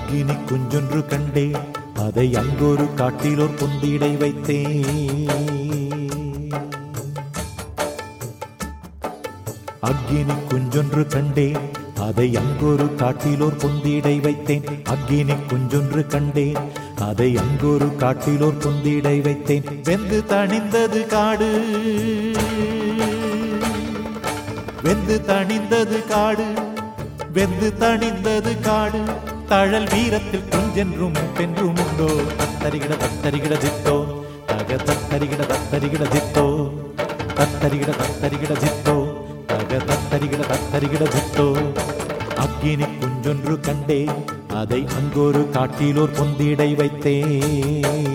அக்கினி குஞ்சொன்று கண்டே அதை அங்கொரு காட்டிலோர் பொந்திடை வைத்தேன் அக்கினி குஞ்சொன்று கண்டேன் அதை அங்கொரு காட்டிலோர் பொந்திடை வைத்தேன் அக்கினி குஞ்சொன்று கண்டேன் அதை அங்கொரு காட்டிலோர் பொந்திடை வைத்தேன் வெந்து தணிந்தது காடு வெந்து தணிந்தது காடு வெந்து தணிந்தது காடு தழல் வீரத்தில் குஞ்சென்றும் பென்றும் உண்டோ தத்தரிகிட தத்தரிகிட ஜித்தோ தக தத்தரிகிட தத்தரிகிட ஜித்தோ தத்தரிகிட தத்தரிகிட ஜித்தோ தக தத்தரிகிட தத்தரிகிட ஜித்தோ அக்கினி குஞ்சொன்று கண்டே அதை அங்கொரு காட்டிலோர் பொந்திடை வைத்தேன்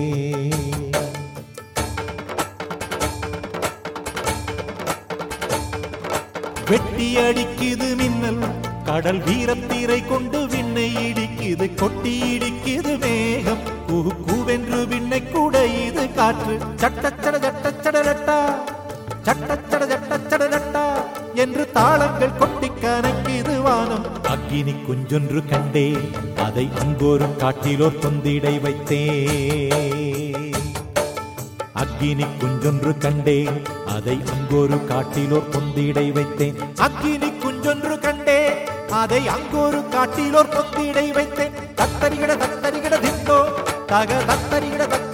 வெட்டி அடிக்குது மின்னல் கடல் வீரத்தீரை கொண்டு விண்ணை இடிக்குது கொட்டி இடிக்குது மேகம் கூ கூவென்று விண்ணை கூட இது காற்று சட்டச்சட சட்டச்சடலட்டா சட்டச்சட சட்டச்சடலட்டா என்று தாளங்கள் கொட்டி கணக்கிது வானம் அக்கினி குஞ்சொன்று கண்டே அதை அங்கோரும் காட்டிலோர் பொந்திடை வைத்தேன் அக்கினி குஞ்சொன்று கண்டேன் அதை அங்கொரு காட்டிலோர் பொந்திடை வைத்தேன் அக்கினி குஞ்சொன்று கண்டேன் அதை அங்கொரு காட்டிலோர் பொந்திடை வைத்தேன் தத்தரிகிட தத்தரிகிட தித்தோ தக தத்தரிகிட தத்த